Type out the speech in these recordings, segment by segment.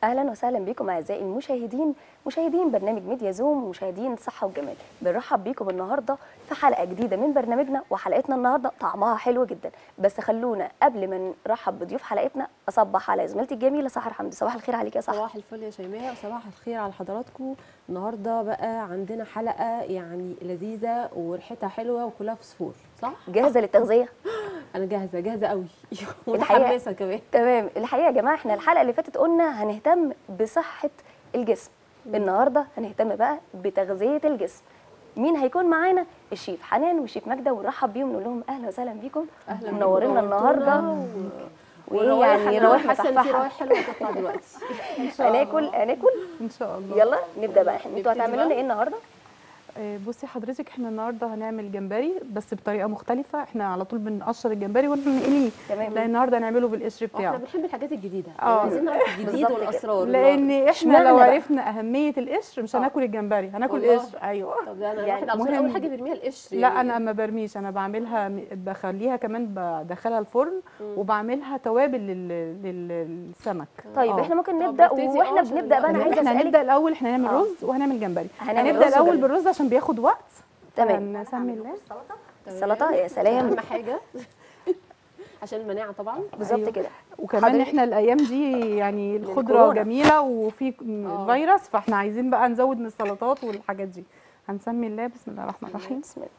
اهلا وسهلا بكم اعزائي المشاهدين مشاهدين برنامج ميديا زوم ومشاهدين صحه وجمال بنرحب بيكم النهارده في حلقه جديده من برنامجنا وحلقتنا النهارده طعمها حلو جدا بس خلونا قبل ما نرحب بضيوف حلقتنا اصبح على زميلتي الجميله سحر حمدي صباح الخير عليك يا سحر صباح الفل يا شيماء وصباح الخير على حضراتكم النهارده بقى عندنا حلقه يعني لذيذه وريحتها حلوه وكلها فوسفور صح جاهزه للتغذيه انا جاهزه جاهزه قوي الحقيقة- متحمسه كمان تمام الحقيقه يا جماعه احنا الحلقه اللي فاتت قلنا هنهتم بصحه الجسم النهارده هنهتم بقى بتغذيه الجسم مين هيكون معانا الشيف حنان والشيف ماجده ونرحب بيهم نقول لهم اهلا وسهلا بيكم اهلا منورينا النهارده وايه وروايح يعني أنا روايح حاسه ان في مصححه روايح حلوه هتطلع دلوقتي هناكل هناكل ان شاء الله يلا نبدا بقى احنا انتوا نبتدي هتعملوا لنا بقى. ايه النهارده آه، بصي حضرتك احنا النهارده هنعمل جمبري بس بطريقه مختلفه احنا على طول بنقشر الجمبري ونقليه تمام. لان النهارده هنعمله بالقشر احنا بتاعه بنحب الحاجات الجديده آه. عايزين نعرف الجديد بالظبط كده. والاسرار لان احنا اشمعنى لو بقى؟ عرفنا اهميه القشر مش آه. هناكل الجمبري هناكل والله. قشر ايوه طب ده انا يعني الواحد على طول مهم. اول حاجه بيرميها القشر لا يعني. انا ما برميش انا بعملها م- بخليها كمان بدخلها الفرن وبعملها توابل لل... لل... للسمك طيب آه. احنا ممكن طب نبدا نبتدي واحنا اه عشان بنبدا بقى انا الوقت. عايزه احنا اسالك هنبدا الاول احنا هنعمل آه. رز وهنعمل جمبري هنعمل هنبدا رز الاول وجمبري. بالرز عشان بياخد وقت تمام هنسمي الله السلطه يا سلام اهم حاجه عشان المناعه طبعا بالظبط أيوة. كده وكمان حضرتك- احنا الايام دي يعني الخضره للكورونا. جميله وفي آه. فيروس فاحنا عايزين بقى نزود من السلطات والحاجات دي هنسمي الله بسم الله الرحمن الرحيم بسم الله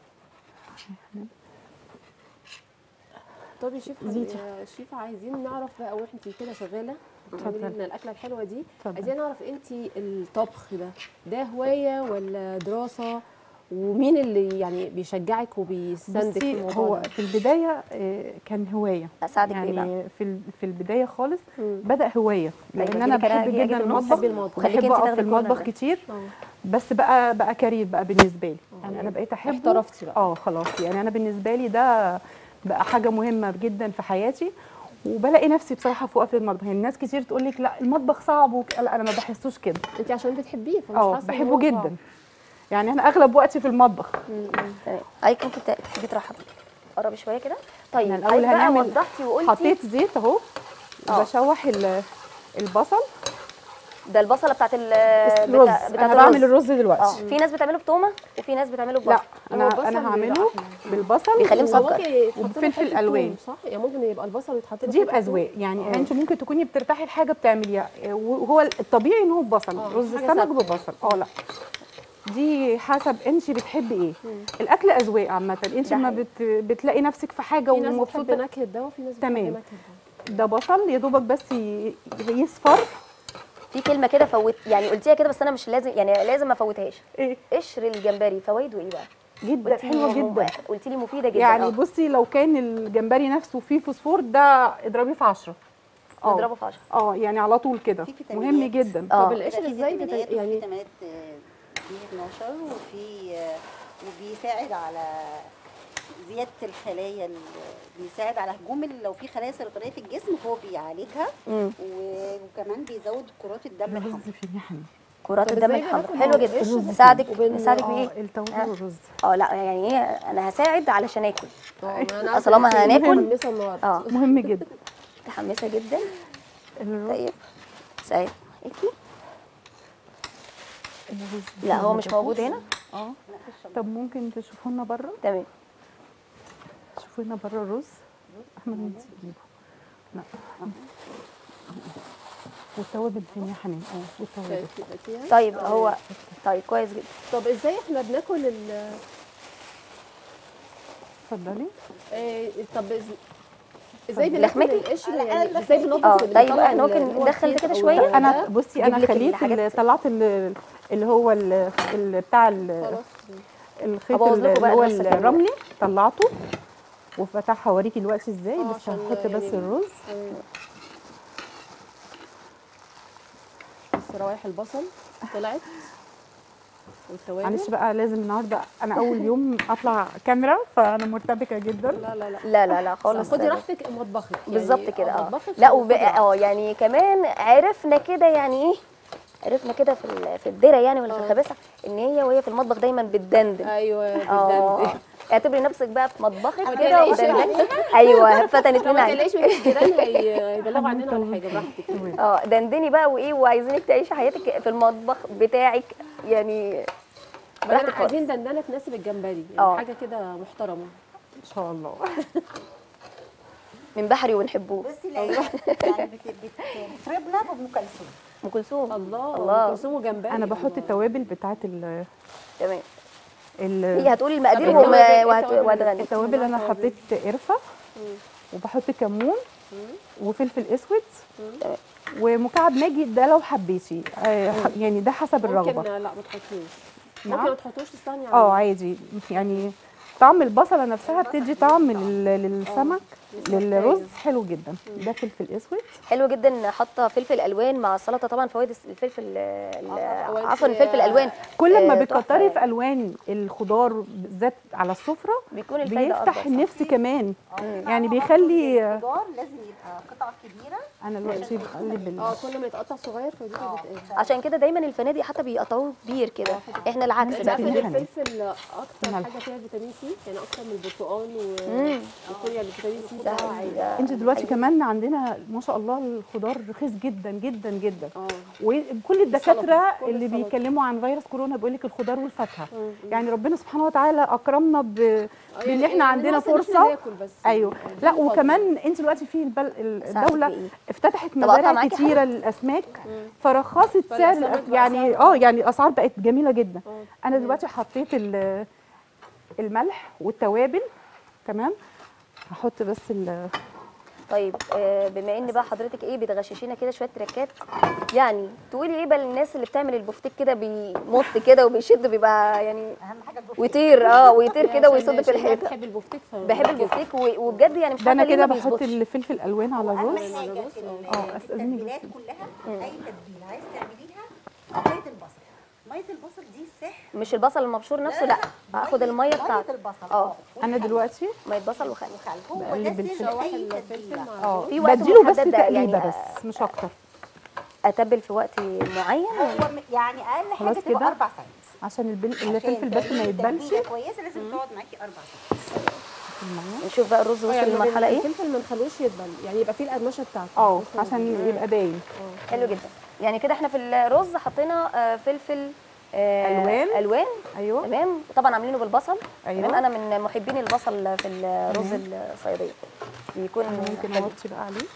طب يا شيف زيتي. يا شيف عايزين نعرف بقى وانت كده شغاله اتفضلي. بتعملي لنا الاكله الحلوه دي اتفضلي. عايزين نعرف انت الطبخ ده ده هوايه ولا دراسه ومين اللي يعني بيشجعك وبيساندك في بصي الموضوع هو ده؟ في البدايه آه، كان هوايه اساعدك بايه بقى يعني في ال- في البدايه خالص مم. بدا هوايه لان أيوة، انا دي كده بحب هي أجي جدا في النص. المطبخ بحبي المطبخ. وخليكي بحب انت اقف تاخدي في الكورنر المطبخ ده. كتير اه بس بقى بقى كارير بقى بالنسبه لي يعني انا بقيت احبه احترفتي بقى اه خلاص يعني انا بالنسبه لي ده بقى حاجه مهمه جدا في حياتي وبلاقي نفسي بصراحه في وقف المطبخ يعني الناس كتير تقول لك لا المطبخ صعب وك... لا انا ما بحسوش كده انت عشان بتحبيه فمش اه حاسه إن بحبه هو جدا صعب. يعني انا اغلب وقتي في المطبخ مم. تمام ايك ممكن ت- تيجي ترحب قربي شويه كده طيب احنا الأول ايك بقى هنعمل- وضحتي وقلتي حطيت زيت اهو آه. بشوح ال- البصل ده البصله بتاعت ال الرز بتاع- بتاعت انا بعمل الرز الرز دلوقتي اه في ناس بتعمله بتومه وفي ناس بتعمله ببصل لا انا هو البصل انا بيبقى هعمله أحلى. بالبصل بيخليه هو مسكر. ممكن يتحط له وبفلفل حتة ألوان. توم، صح يعني ممكن يبقى البصل يتحط له دي حتة توم. باذواق يعني آه. انت ممكن تكوني بترتاحي لحاجه بتعمليها وهو الطبيعي ان هو ببصل آه، رز حاجة السمك ثابتة. ببصل اه لا دي حسب انت بتحبي ايه الاكل اذواق عامه انت ده ما حقيقي. بت... بتلاقي نفسك في حاجه في ناس بتحب ومبسوطه نكهه ده وفي ناس بتحب تمام. نكهه ده ده بصل يا دوبك بس ي... يصفر في كلمه كده فوت يعني قلتيها كده بس انا مش لازم يعني لازم ما افوتهاش ايه قشر الجمبري فوائده ايه بقى جدا قلتي حلوه لي جدا قلتي لي مفيده جدا يعني آه. بصي لو كان الجمبري نفسه فيه فوسفور ده اضربيه في 10 نضربه في 10 اه يعني على طول كده في فيتامينات. مهم جدا اه طب القشر في ازاي بت... فيتامينات يعني وفي فيتامينات آه، بي 12 وفي آه، وبيساعد على زياده الخلايا ال- بيساعد على هجوم ال- لو في خلايا سرطانيه في الجسم هو بيعالجها مم. و- وكمان بيزود كرات الدم الحمراء الرز فيه حلو كرات طب الدم إزاي الحمراء بناكل حلو مع جدا القشر نساعدك وبين- نساعدك اه بايه التوابل آه. والرز اه لا يعني ايه انا هساعد علشان اكل اه ما انا أصل لما عارفة إنتي هناكل- متحمسة النهارده اه مهم جدا متحمسه جدا الرز طيب سعيد اكي الرز لا هو مش موجود هنا اه طب ممكن تشوفوا لنا بره تمام شوفوا لنا بره الرز احمد انت تجيبه لا والتوابل فين يا حنان اه والتوابل شايفتيها؟ طيب هو طيب كويس جدا طب ازاي احنا بناكل ال اتفضلي آه، طب إز- ازاي بناكل لحمتي؟ القشر لا، يعني أنا ازاي بننضف اه، بنطلع طيب احنا ال- ممكن اللي هو ندخل الخيط كده أو شوية؟ ده؟ انا بصي جيب انا لك خليت الحاجات. ال- طلعت ال- اللي هو ال- اللي بتاع ال- خلاص الخيط هبوظ لكم اللي بقى هو نفس الكلام. الرملي طلعته وفتحها اوريكي دلوقتي ازاي اه، بس عشان هحط بس يعني- الرز آه. بس روايح البصل طلعت والتوابل معلش بقى لازم النهارده انا اول يوم اطلع كاميرا فانا مرتبكه جدا لا لا لا لا لا لا خالص خدي راحتك مطبخك يعني بالظبط كده اه مطبخك لا خدي وبقى راحتك. اه يعني كمان عرفنا كده يعني ايه عرفنا كده في ال- في الدره يعني ولا في اه. الخباثه ان هي وهي في المطبخ دايما بتدندن ايوه اه بالدم اعتبري نفسك بقى في مطبخك أنا كده تقلقيش ودندني ايوه فتنت لو لنا ما عينك. تقلقيش من الجيران هي- هيبلغوا عننا ولا حاجه براحتك اه دندني بقى وايه وعايزينك تعيشي حياتك في المطبخ بتاعك يعني احنا براحتك خالص عايزين دندنه تناسب الجمبري اه. يعني حاجه كده محترمه ان شاء الله من بحري ونحبوه بصي لا يعني بت- بت- بتربنا بام كلثوم ام كلثوم الله الله. ام كلثوم وجمبري انا بحط الله. التوابل بتاعت ال تمام ال- هي هتقولي المقادير طب وهم- التوابل- وهت- التوابل وهتغني التوابل انا حطيت قرفه وبحط كمون وفلفل اسود تمام. ومكعب ماجي ده لو حبيتي آه، ح- يعني ده حسب الرغبه ممكن لا ما تحطوش نعم. ممكن ما تحطوش تستني اه عادي يعني طعم البصله نفسها بتدي طعم لل- للسمك للرز حلو جدا ده فلفل اسود حلو جدا حاطه فلفل الوان مع السلطه طبعا فوائد الفلفل ال- آه، عفوا وانت- الفلفل الالوان كل ما آه، بتكتري تحفة في الوان الخضار بالذات على السفره بيكون الفايده بيفتح اكبر النفس كمان آه، يعني طبعاً بيخلي الخضار لازم يبقى قطع كبيره انا دلوقتي بقلب ال- اه كل ما يتقطع صغير فدي اه بتتقل عشان كده دايما الفنادق حتى بيقطعوه كبير كده احنا العكس انت بقى عارفه ان الحنان. الفلفل اكتر الملح. حاجه فيها فيتامين سي يعني اكتر من البرتقال مم. والكوريا اللي فيتامين سي ده بتاعها عالي ده انت دلوقتي حقيقي. كمان عندنا ما شاء الله الخضار رخيص جدا جدا جدا اه وكل الدكاتره كل اللي السلطة. بيتكلموا عن فيروس كورونا بيقول لك الخضار والفاكهه مم. يعني ربنا سبحانه وتعالى اكرمنا ب... بان يعني احنا عندنا ناقص إن إحنا فرصه ناكل بس ايوه يعني لا الفضل. وكمان انت دلوقتي في البل... ساعتك الدوله بإيه؟ افتتحت طب أقطع مزارع معاكي كتيره للاسماك فرخصت سعر فالأسماك الأس- بقى يعني سعر- اه يعني الاسعار بقت جميله جدا آه. انا دلوقتي حطيت ال- الملح والتوابل تمام هحط بس ال... طيب آه، بما ان بقى حضرتك ايه بتغششينا كده شويه تريكات يعني تقولي ايه بقى للناس اللي بتعمل البفتيك كده بيمط كده وبيشد بيبقى يعني اهم حاجه البوفيه ويطير اه ويطير كده عشان- ويصد في عشان هي الحيطه بتحب البفتيك ف- بحب البفتيك و- وبجد يعني مش ده انا عارفه ليه كده ما بحط بيظبطش الفلفل الالوان على اهم الرز حاجه الرز، في اه. ال- اه، في استأذني بس. التتبيلات كلها اي تتبيله عايز تعمليها ميه البصل ميه البصل دي سحر مش البصل المبشور نفسه لا هاخد الميه ميه بتاعته البصل اه انا والخل. دلوقتي ميه بصل وخل وخل هو ده بقلب سر الفلفل. شوح اي الفلفل تتبيله مع اه في وقت بديله بس محدد ده تقليبه يعني بس مش اكتر اتبل في وقت معين هو م- يعني اقل حاجه خلاص تبقى كده؟ اربع ساعات عشان البل... عشان الفلفل بس ما تتبيلة يتبلش تتبيلة كويسه لازم تقعد معاكي اربع ساعات نشوف بقى الرز اه وصل يعني للمرحله ايه الفلفل ما نخلوش يدبل يعني يبقى فيه القرمشه بتاعته اه بس عشان يبقى باين حلو جدا يعني كده احنا في الرز حطينا آه، فلفل آه، ألوان. الوان ايوه تمام طبعا عاملينه بالبصل أيوة. تمام انا من محبين البصل في الرز الصياديه بيكون ممكن حلو. اوطي بقى عليه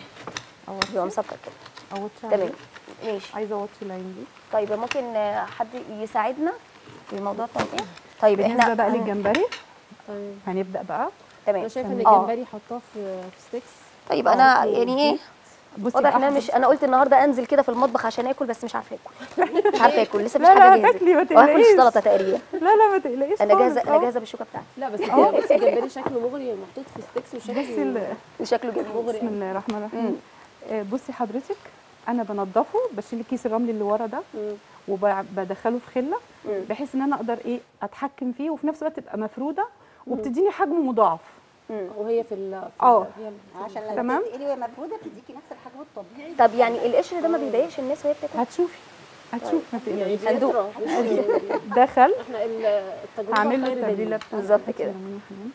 بيبقى اوطي مسكر كده اوطي تمام عليه ماشي عايزه اوطي العين دي طيب ممكن آه، حد يساعدنا في موضوع التنقية طيب بالنسبه احنا بقى هن- للجمبري طيب هنبدا بقى تمام انا شايفه ان آه. الجمبري حطاه في في ستيكس طيب انا يعني ايه بصي واضح ان انا أحسن- مش انا قلت النهارده انزل كده في المطبخ عشان اكل بس مش عارفه اكل مش عارفه اكل لسه مش لا، لا، حاجه جاهزه هتاكلي، ما وهاكل تقلقيش. السلطه تقريبا لا لا ما تقلقيش انا خالص، جاهزه انا أهو. جاهزه بالشوكه بتاعتي لا بس بصي الجمبري شكله مغري محطوط في ستيكس بصي وشكله ال- شكله جميل بسم الله الرحمن الرحيم آه، بصي حضرتك انا بنضفه بشيل الكيس الرمل اللي ورا ده مم. وبدخله في خله مم. بحيث ان انا اقدر ايه اتحكم فيه وفي نفس الوقت تبقى مفروده وبتديني حجم مضاعف مم. وهي في ال في اه. ال- هي ال- عشان لما تمام. تنقلي وهي مفروده بتديكي نفس الحجم الطبيعي طب يعني القشر ده ما بيضايقش الناس وهي بتاكل هتشوفي هتشوفي ما يعني تقلقيش هندوق. بيطرى. ده خل احنا ال- التجربه هعمل له خير التتبيله دليل. بتاعته بالظبط هاتي كده. ليمون يا حنان.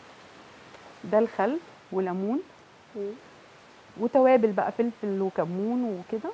ده الخل وليمون مم. وتوابل بقى فلفل وكمون وكده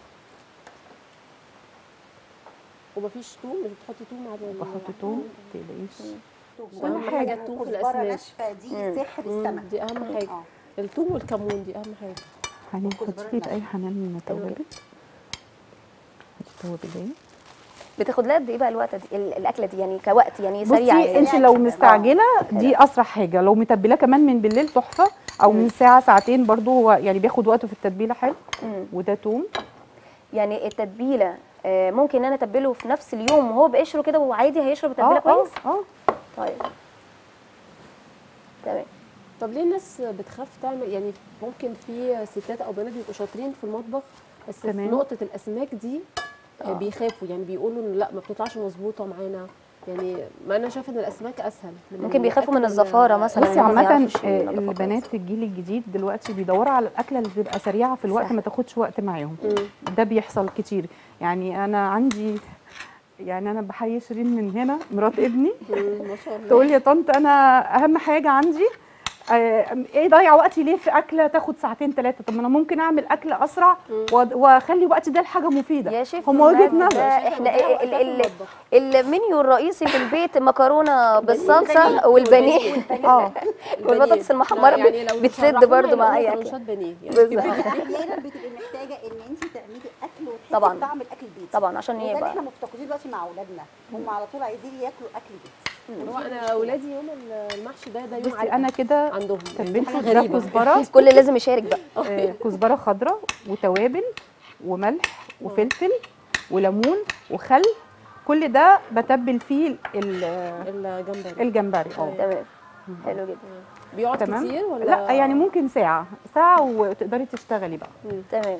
ومفيش توم مش بتحطي توم على ال- بحط توم ما تقلقيش واهم كل حاجه حاجة. التوم في كزبره الاسماك ناشفه دي مم. سحر مم، السمك دي اهم حاجه اه التوم والكمون دي اهم حاجه حنان والكزبرة حطي لي الناشفة. اي حنان من التوابل هاتي توابل بتاخد لها قد ايه بقى الوقت دي ال- الاكله دي يعني كوقت يعني سريعه بصي يعني انت لو مستعجله دي اسرع حاجه لو متبلاه كمان من بالليل تحفه او من ساعه ساعتين برضو هو يعني بياخد وقته في التتبيله حلو مم. وده توم يعني التتبيله آه، ممكن ان انا اتبله في نفس اليوم وهو بقشره كده وعادي هيشرب التتبيله اه كويس اه طيب تمام طب ليه الناس بتخاف تعمل يعني ممكن في ستات او بنات بيبقوا شاطرين في المطبخ بس في تمام. نقطه الاسماك دي آه. بيخافوا يعني بيقولوا إن لا ما بتطلعش مظبوطه معانا يعني ما انا شايفه ان الاسماك اسهل من ممكن بيخافوا من الأكل الزفاره مثلا بصي إن هم ما عامة يعرفوش آه، ينضفوا كويس. البنات في الجيل الجديد دلوقتي بيدوروا على الأكلة اللي بتبقى سريعة في الوقت سهل. ما تاخدش وقت معاهم مم. ده بيحصل كتير يعني أنا عندي يعني انا بحيي شيرين من هنا مرات ابني ما شاء الله تقول لي يا طنط انا اهم حاجه عندي آه، ايه ضيع وقتي ليه في اكله تاخد ساعتين ثلاثه طب ما انا ممكن اعمل اكل اسرع وأد- واخلي وقتي ده لحاجه مفيده يا شيف هم وجهه مجد، نظر احنا بتضيع ال- وقتها في ال- المطبخ. المنيو الرئيسي في البيت مكرونه بالصلصه والبانيه اه والبطاطس المحمره يعني لو بتسد نشرحوها برضو مع يبقى اي مكرونات اكل بانيه يعني بالظبط احيانا بتبقي محتاجه ان انت تعملي اكل وتحسي طبعاً. بطعم الاكل البيتي طبعا عشان وده اللي يبقى احنا مفتقدين دلوقتي مع اولادنا هم على طول عايزين ياكلوا اكل بيتي هو انا اولادي يوم المحشي ده ده يوم بصي عيد انا كده عندهم تبلت حاجة ده غريبة. كزبره الكل لازم يشارك بقى آه، كزبره خضراء وتوابل وملح وفلفل وليمون وخل كل ده بتبل فيه ال- الجمبري الجمبري اه تمام حلو جدا بيقعد تمام كتير ولا لا يعني ممكن ساعه ساعه وتقدري تشتغلي بقى تمام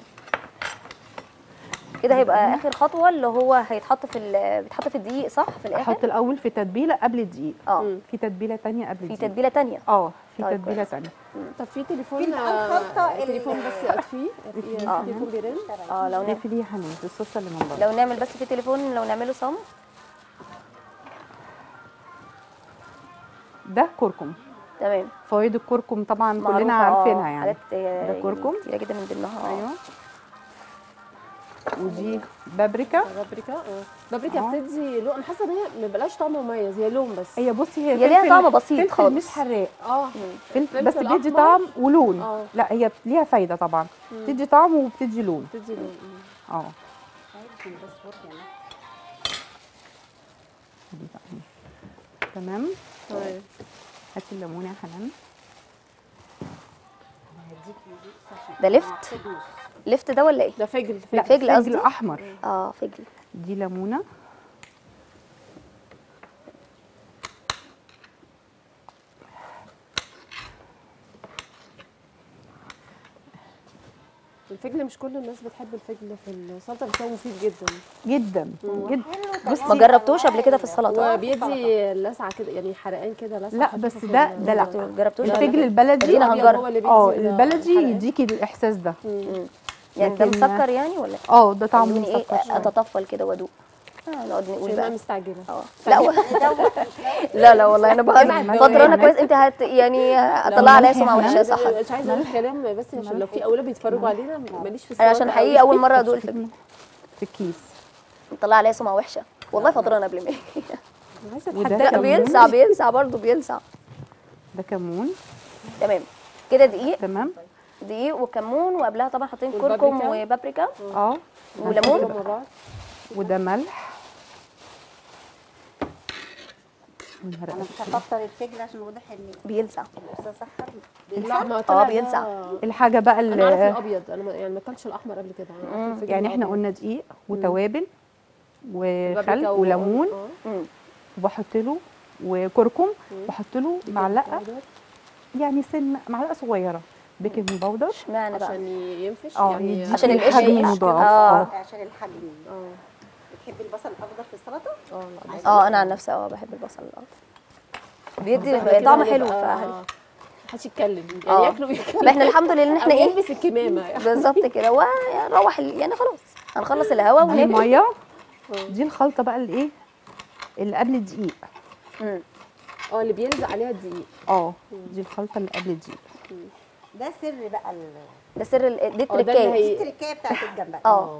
كده هيبقى اخر خطوه اللي هو هيتحط في ال- بيتحط في الدقيق صح في الاخر احط الاول في تتبيله قبل الدقيق اه في تتبيله تانية قبل في الدقيق تتبيله تانية اه في طيب تتبيله كويس. تانية طب في تليفون في بقى الخلطة آه، ال- تليفون بس اطفيه في آه. تليفون بيرن اه لو نعمل نقفليه يا حنان في الصوصه اللي من بره لو نعمل بس في تليفون لو نعمله صم ده كركم تمام فوائد الكركم طبعا معروفة، كلنا آه، عارفينها يعني حاجات آه، ده كركم. كتيره جدا من ضمنها ايوه ايوه ودي بابريكا بابريكا اه بابريكا آه. بتدي لون انا حاسه ان هي ما بلاش طعم مميز هي لون بس هي بصي هي هي ليها فلفل- طعم بسيط فلفل خالص. مش حراق اه فلفل بس فلفل بيدي أحمر. طعم ولون آه. لا هي ليها فايده طبعا بتدي طعم وبتدي لون بتدي لون اه عشان بس برضه يعني دي بقى. تمام طيب هاتي الليمون يا حنان هديكي بص عشان ده لفت أعتقد نص. لفت ده ولا ايه ده فجل لا فجل قصدي؟ احمر اه فجل دي ليمونه الفجل مش كل الناس بتحب الفجل في السلطه بس هو مفيد جدا جدا جدا ما جربتوش قبل كده في السلطه وبيدي لسعه كده يعني حرقان كده لسعه لا خفيفة بس في ده ال- ده لا جربتوش لا، لا. الفجل البلدي خلينا الأبيض هنجرب. هو اللي بيدي اه ال- البلدي الحرقان. يديكي الاحساس ده مم. يعني ده لكن- مسكر يعني ولا اه ده طعمه خليني ايه مسكر شوية. اتطفل كده وادوق آه نقعد نقول عشان انا بقى مستعجله اه لا و... لا لا والله انا بقى يزعل فتره انا بقى. كويس انت هت يعني هطلع عليا سمعه وحشه صح أنا مش عايزه اقول كلام بس عشان لو في اولاد بيتفرجوا علينا ماليش في انا السلطه عشان قوي. حقيقي اول مره ادوق الفجل في الكيس مطلع عليا سمعه وحشه والله فطران قبل ما عايزه وده اتحدى لا كمون. بيلسع بيلسع برضه بيلسع ده كمون تمام كده دقيق تمام دقيق وكمون وقبلها طبعا حاطين والبابريكا. كركم وبابريكا اه وليمون كلهم مع بعض. وده ملح ونهار انا مش هكتر الفجل عشان واضح ان بيلسع الاستاذ سحر لا بيلسع ما اه طلع بيلسع. ده- الحاجه بقى انا عارف اللي الابيض انا ما- يعني ما اكلتش الاحمر قبل كده أنا عارفة الفجل يعني احنا الأبيض. قلنا دقيق وتوابل وخل بابريكا و- وليمون آه. مم. وبحط له وكركم بحط له معلقه باودر يعني سن معلقه صغيره بيكنج باودر اشمعنى بقى عشان ينفش اه يعني يديكي عشان القشر حجم يقش مضاعف كده. اه عشان الحجم اه بتحبي البصل الاخضر في السلطه اه لا اه انا عن نفسي اه بحب البصل الاخضر بيدي إحنا كده طعم هنبقى- حلو فهل محدش يتكلم يعني آه. ياكلوا ويتكلموا لا احنا الحمد لله ان احنا أو ايه يلبس الكمامه يعني بالظبط كده ونروح ال- يعني خلاص هنخلص الهوا دي وناكل ميه دي الخلطه بقى اللي ايه اللي قبل الدقيق مم. اه اللي بيلزق عليها الدقيق اه دي الخلطه اللي قبل الدقيق ده سر بقى ال- ده سر ال- دي اه ده اللي التركايه هي- دي التركايه بتاعت الجمبري اه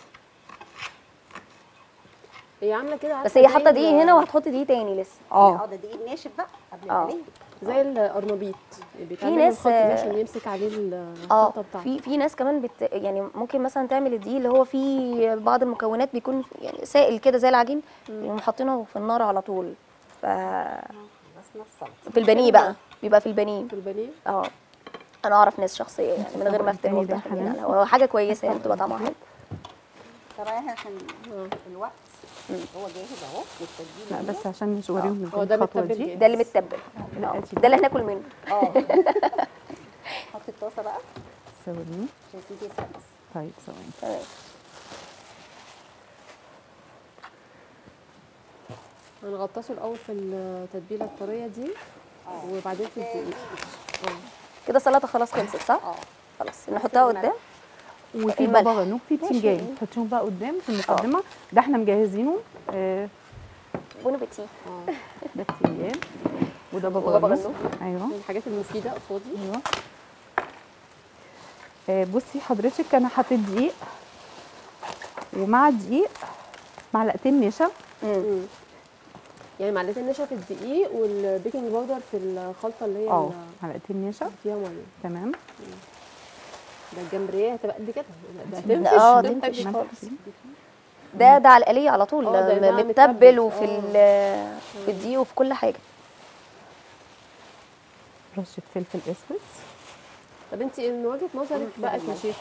هي عامله كده بس عارفة هي زي حاطه ال- دي هنا وهتحط دي تاني لسه اه اه ده دقيق ناشف بقى قبل اه. العليه زي القرنبيط بيتعمل ناس، الخلط ده آه، عشان يمسك عليه اه الخلطه بتاعته في في ناس كمان بت يعني ممكن مثلا تعمل الدقيق اللي هو فيه بعض المكونات بيكون يعني سائل كده زي العجين يقوموا حاطينه في النار على طول ف بس نفس السلطه في البانيه بقى بيبقى في البانيه في البانيه اه انا اعرف ناس شخصيه يعني من غير ما افتن التاني ده وأفتح حنان. على الهوا. هو حاجه كويسه يعني بتبقى طعمها حلو طبعا احنا عشان الوقت هو جاهز اهو والتتبيله لا بس عشان مش اوريهم هو ده الخطوه متبل دي جاهز. ده اللي متبل لا، آه. أدي ده اللي هناكل منه اه حط الطاسه بقى ثواني عشان تيجي يسخن بس طيب ثواني تمام هنغطسه الاول في التتبيله الطريه دي وبعدين في الدقيق اه كده السلطه خلاص خلصت صح اه خلاص نحطها قدام وفي الملح. بابا غنوج في ماشي. بتنجان حطيهم بقى قدام في المقدمه ده احنا مجهزينه آه بون ابيتي اه ده بتنجان وده بابا وبابا غنوج غنوج. ايوه من الحاجات المفيده قصادي ايوه آه بصي حضرتك انا حطيت دقيق ومع الدقيق معلقتين نشا مم. يعني معلقتين نشا في الدقيق والبيكنج باودر في الخلطه اللي هي اه ال- معلقتين نشا فيها ميه تمام ده الجمبريه هتبقى قد كده ده لا، هتنفش اه ده تنفش هتنفش. خالص. ده ده على الآلية على طول اه، ده- ده متبل متبل، وفي اه. ال- في الدقيق وفي كل حاجة رشه فلفل اسود طب انت من وجهه نظرك بقى كشيف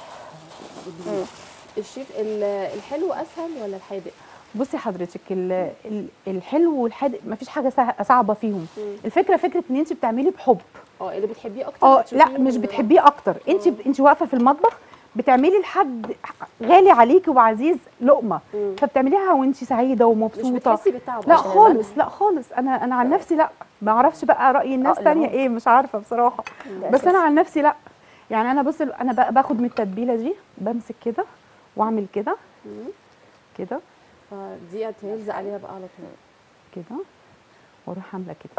الشيف ال- الحلو اسهل ولا الحادق؟ بصي حضرتك ال- ال- الحلو والحادق مفيش حاجه سه- صعبه فيهم مم. الفكره فكره ان انت بتعملي بحب اه اللي بتحبيه اكتر اه لا بتشوفيه مش من- بتحبيه اكتر انت انت واقفه في المطبخ بتعملي لحد غالي عليكي وعزيز لقمه مم. فبتعمليها وانت سعيده مش ومبسوطه بتحسي بالتعب لا عشان خالص لا خالص انا انا عن نفسي لا ما اعرفش بقى راي الناس اه، تانية لا. ايه مش عارفه بصراحه ده بس انا أساسي. عن نفسي لا يعني انا بص انا بقى باخد من التتبيله دي بمسك كده واعمل كده مم. كده فدي هتلزق عليها بقى على طول كده واروح عامله كده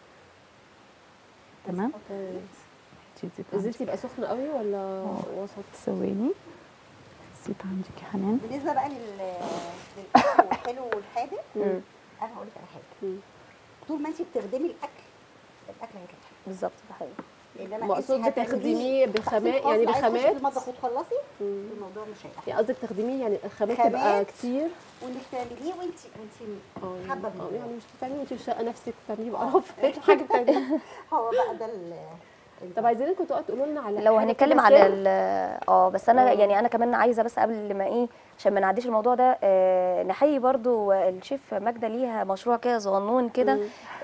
تمام تمام. تشيزي الزيت يبقى سخن قوي ولا اه. وسط؟ ثواني الزيت عندك يا حنان بالنسبه بقى لل للاكل والحلو والحادق مم. انا هقول لك على حاجه مم. طول ما انت بتخدمي الاكل الاكل هيطلع حلو بالظبط ده حقيقي انما مقصود انت هتعمليه بتخدميه بخامات تخفيف يعني خاص، عايزة تخشي بخامات في المطبخ وتخلصي مم. الموضوع مش هيبقى يعني قصدك تخدميه يعني الخامات خامات. تبقى كتير وانك تعمليه وانت وانت اه حابه اه الموضوع. يعني مش بتعملي وانت في شقه نفسك بتعمليه بقرف حاجه بتعمليها هو بقى ده ال طب عايزينك تقعدوا تقولوا لنا على لو حاجة هنتكلم كده على سر. ال- اه بس انا اه. يعني انا كمان عايزه بس قبل ما ايه عشان ما نعديش الموضوع ده آه نحيي برضو الشيف ماجده ليها مشروع كده صغنون كده مم.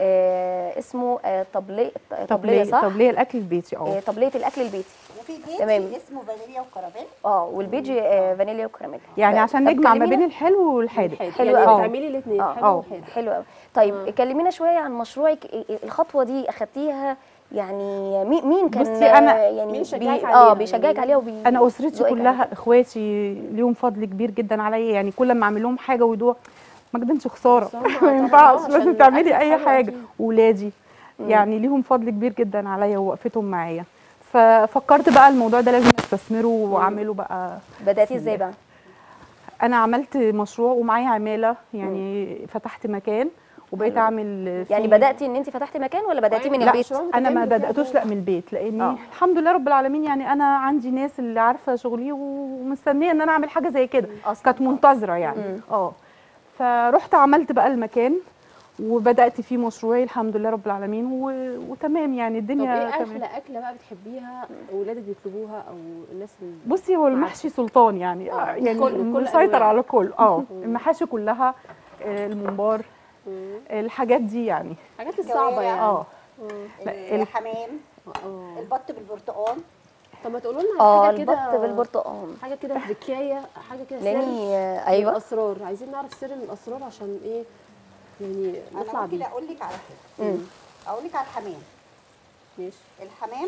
آه اسمه آه طبليه طبليه صح؟ طب ليه الاكل البيتي اه آه طبليه الاكل البيتي وفي بيت تمام. اسمه فانيليا وكراميل اه والبيجي آه فانيليا وكراميل يعني طب- عشان طب نجمع ما كلمينا- بين الحلو والحادق حلو حلو يعني قوي. بتعملي الاثنين اه حلو اه. وحادق حلو قوي طيب آه. كلمينا شويه عن مشروعك إيه- إيه الخطوه دي اخدتيها يعني مين مين كان بصي أنا- يعني مين شجعك بي عليها اه يعني؟ بيشجعك عليها وبي انا اسرتي ذوقك كلها عليها. اخواتي ليهم فضل كبير جدا عليا يعني كل ما اعمل لهم حاجه ويدوها ما قدمش خساره خسارة ما طبعاً، ينفعش عشان لازم تعملي الأكل اي حلو حاجه أكيد. ولادي يعني ليهم فضل كبير جدا عليا ووقفتهم معايا ففكرت بقى الموضوع ده لازم استثمره واعمله بقى بداتي ازاي بقى انا عملت مشروع ومعايا عماله يعني فتحت مكان وبقيت اعمل يعني فيه- بداتي ان انت فتحتي مكان ولا بداتي من لا البيت انا ما بتعملي فيها بداتوش حاجة. لا من البيت لاني آه. الحمد لله رب العالمين يعني انا عندي ناس اللي عارفه شغلي ومستنيه ان انا اعمل حاجه زي كده أصلاً. كانت منتظره يعني اه فرحت عملت بقى المكان وبدات فيه مشروعي الحمد لله رب العالمين و... وتمام يعني طب الدنيا ايه تمام احلى اكله بقى بتحبيها اولادك بيطلبوها او الناس اللي بصي هو المحشي سلطان يعني آه، يعني كله- كل مسيطر أنواعه. على كل اه المحاشي كلها آه، الممبار مم. الحاجات دي يعني الحاجات الصعبه يعني اه مم. لا، ال- الحمام اه البط بالبرتقال طب ما تقولوا لنا اه على حاجه كده البط بالبرتقال حاجه كده تركايه حاجه كده سر لاني آه، من ايوه الاسرار عايزين نعرف سر من الاسرار عشان ايه يعني انا نطلع ممكن بيه اقول لك على حاجه مم. اقول لك على الحمام ماشي الحمام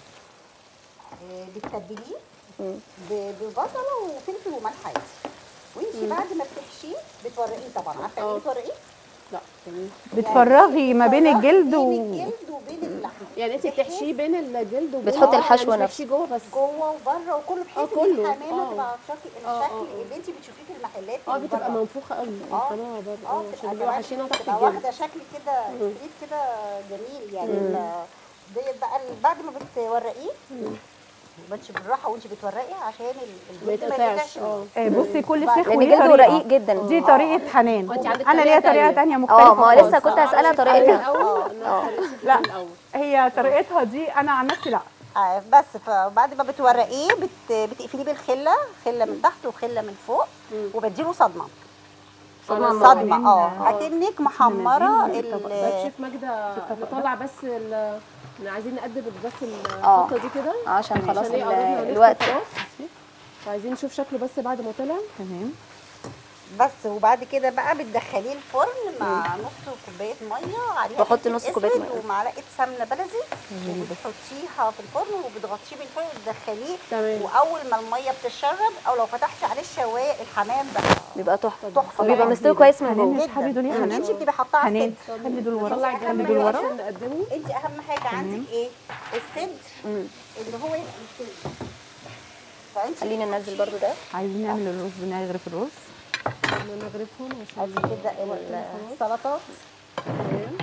آه، بتتبليه مم. ب- ببصله وفلفل وملح عادي وانت بعد ما بتحشيه بتورقيه طبعا عارفه يعني اه. ايه بتورقيه؟ لا يعني بتفرغي ما بين بتفرغي الجلد بين و الجلد وبين اللحم يعني انت بتحشيه بين الجلد وبين بتحطي آه، الحشو يعني مش نفسه. بتحشيه جوه بس جوه وبره وكله بحيث اه، ان كله. الحمامه اه. تبقى الشكل اه، اه، الشكل اه. اللي انت بتشوفيه في المحلات اه اللي بتبقى بره. منفوخه قوي اه. القناه برضه اه اه بتبقى عشان بيبقوا كمان حاشينها تحت بتبقى الجلد واخده شكل كده ستريت كده جميل يعني ال- ديت بقى ال- بعد ما بتورقيه مش بالراحه وانت بتورقي عشان ال- ما الجلد يتقطعش اه آه، بصي كل بقى- شيخ لان وليه جلده طريقه رقيق جدا دي طريقه حنان وانت عندك انا طريقة ليا طريقه تانية. تانية مختلفه اه ما خالص. لسه كنت هسالها اه طريقتها الاول اه. لا. الاول هي طريقتها دي انا عن نفسي لا آه، بس فبعد ما بتورقيه بت... بتقفليه بالخله خله من تحت وخله من فوق مم. وبديله صدمه صدمة صدمه اه آه. اكنك محمره نازلين ال... بقى شيف ماجدة نطلع بس ال عايزين نقدم بس اه. الخطه دي كده عشان خلاص عشان ايه ال- قربنا ونفطر الوقت خلاص. وعايزين نشوف شكله بس بعد ما طلع تمام بس وبعد كده بقى بتدخليه الفرن مع نص كوبايه ميه عليها بحط فلفل نص كوباية أسود مية. ومعلقه سمنه بلدي وبتحطيها في الفرن وبتغطيه بالفرن وتدخليه تمام. واول ما الميه بتتشرب او لو فتحتي عليه الشوايه الحمام بقى بيبقى تحفه تحفه بيبقى بقى. مستوي كويس من حنان جوه اصحابي دول يا يعني حنان انت بتبقي حاطاه على حنان الصدر خلي دول ورا طلع خلي الجنب دول ورا عشان نقدمه انت اهم حاجه عندك ايه الصدر مم. اللي هو يبقى الصدر فانت خلينا ننزل برضو ده عايزين نعمل الرز نغرف الرز لما نغرفهم عشان ادي كده السلطات تمام.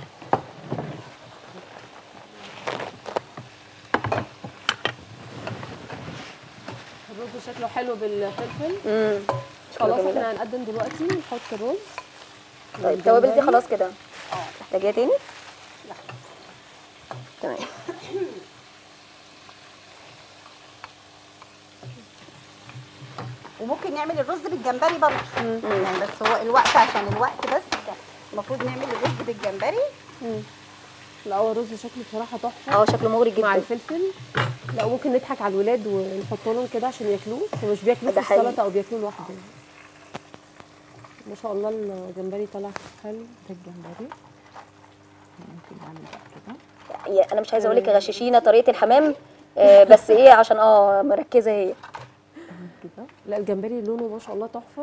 الرز شكله حلو بالفلفل امم خلاص احنا هنقدم دلوقتي نحط الرز طيب التوابل دي والجمبري. خلاص كده اه محتاجاها تاني لا. تمام وممكن نعمل الرز بالجمبري برضه يعني بس هو الوقت عشان الوقت بس المفروض نعمل الرز بالجمبري لا هو الرز شكله بصراحه تحفه اه شكله مغري مع جدا الفلفل لا ممكن نضحك على الولاد ونحط لهم كده عشان ياكلوه ومش بياكلوه ده في حقيقي. السلطه او بياكلوه لوحده ما شاء الله الجمبري طلع حلو ده الجمبري ممكن نعمل بقى كده يا- انا مش عايزه اقول لك غششينا طريقه الحمام آه، بس ايه عشان اه مركزه هي كده لا الجمبري لونه ما شاء الله تحفه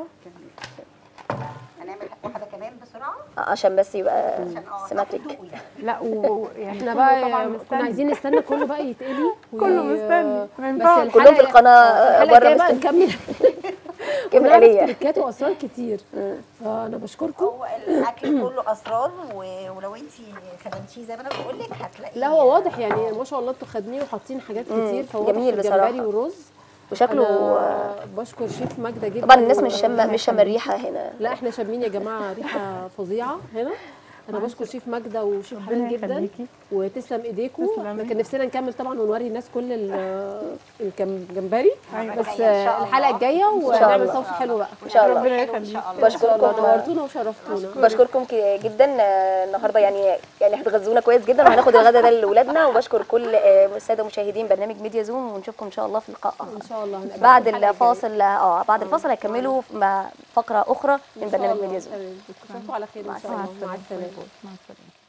هنعمل واحده كمان بسرعه آه، عشان بس يبقى عشان اه سيمتريك تاخد ذوقي. لا ويعني احنا كله بقى طبعا كنا مستني. عايزين نستنى كله بقى يتقلي وي- كله مستني، ما بس ينفعش. الحلقة- كلهم في القناة الحلقة بره الجاية بقى مستني. نكمل كم ونعرف آلية تريكات واسرار كتير فانا بشكركم هو الاكل كله اسرار و- ولو انت خدمتيه زي ما انا بقول لك هتلاقي لا هو واضح يعني ما شاء الله انتوا خادمين وحاطين حاجات كتير فواضح جميل في بصراحة. الجمبري والرز وشكله أنا بشكر شيف ماجده جدا طبعا الناس مش و- شامه مش شامه الريحه هنا لا احنا شامين يا جماعه ريحه فظيعه هنا انا بشكر شيف ماجده وشيف حنان ربنا جدا يخليكي. وتسلم ايديكم تسلمي. احنا كان نفسنا نكمل طبعا ونوري الناس كل ال- الجمبري أيوة. بس إن شاء الله. الحلقه الجايه شاء ونعمل الله. صوص حلو بقى ان شاء الله ربنا ان يخليك شاء الله بشكركم نورتونا وشرفتونا بشكركم ك- جدا آه، النهارده يعني يعني هتغذونا كويس جدا وهناخد الغدا ده لاولادنا وبشكر كل آه، الساده مشاهدين برنامج ميديا زوم ونشوفكم ان شاء الله في لقاء اخر ان شاء الله هنقابل بعد الحلقة الجاية. الفاصل اه بعد الفاصل هيكملوا مع فقره اخرى من إن شاء برنامج الله. ميديا زوم تمام. اشوفكم على خير مع ان شاء مع الله مع السلامه السلامه مع السلامه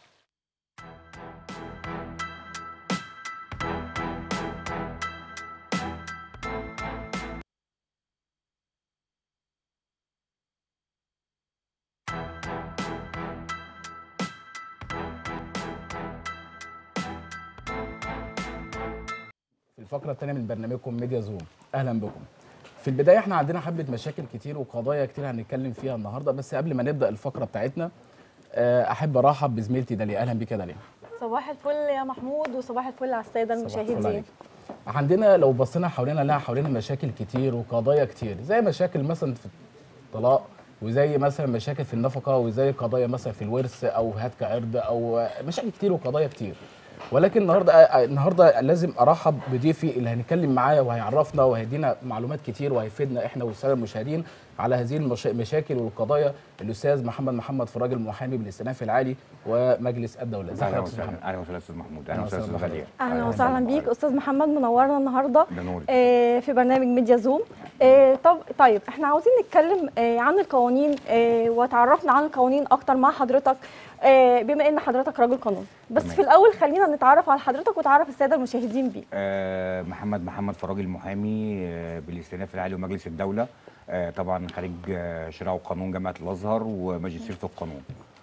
في الفقره الثانيه من برنامجكم ميديا زوم اهلا بكم في البدايه احنا عندنا حبه مشاكل كتير وقضايا كتير هنتكلم فيها النهارده بس قبل ما نبدا الفقره بتاعتنا آه، احب ارحب بزميلتي داليا اهلا بيك يا داليا صباح الفل يا محمود وصباح الفل على الساده صباح الفل المشاهدين عليك. عندنا لو بصينا حوالينا لا حوالينا مشاكل كتير وقضايا كتير زي مشاكل مثلا في الطلاق وزي مثلا مشاكل في النفقه وزي قضايا مثلا في الورث او هتك عرض او مشاكل كتير وقضايا كتير ولكن النهارده النهارده لازم ارحب بضيفي اللي هنتكلم معاه وهيعرفنا وهيدينا معلومات كتير وهيفيدنا احنا والساده المشاهدين على هذه المشا- المشاكل والقضايا الاستاذ محمد محمد فراج المحامي بالاستئناف العالي ومجلس الدوله ازيك يا اهلا استاذ محمد وسهلا اهلا وسهلا استاذ محمود أهلا اهلا وسهلا وسهلا استاذ غاليه اهلا وسهلا بيك استاذ محمد منورنا النهارده ده نوري آه، في برنامج ميديا زوم آه، طب طيب احنا عاوزين نتكلم آه، عن القوانين آه، وتعرفنا عن القوانين اكتر مع حضرتك آه، بما ان حضرتك راجل قانون بس تمام. في الاول خلينا نتعرف على حضرتك وتعرف الساده المشاهدين بيك آه محمد محمد فراج المحامي آه بالاستئناف العالي ومجلس الدوله آه طبعا خريج آه شراء وقانون جامعه الازهر وماجستير في القانون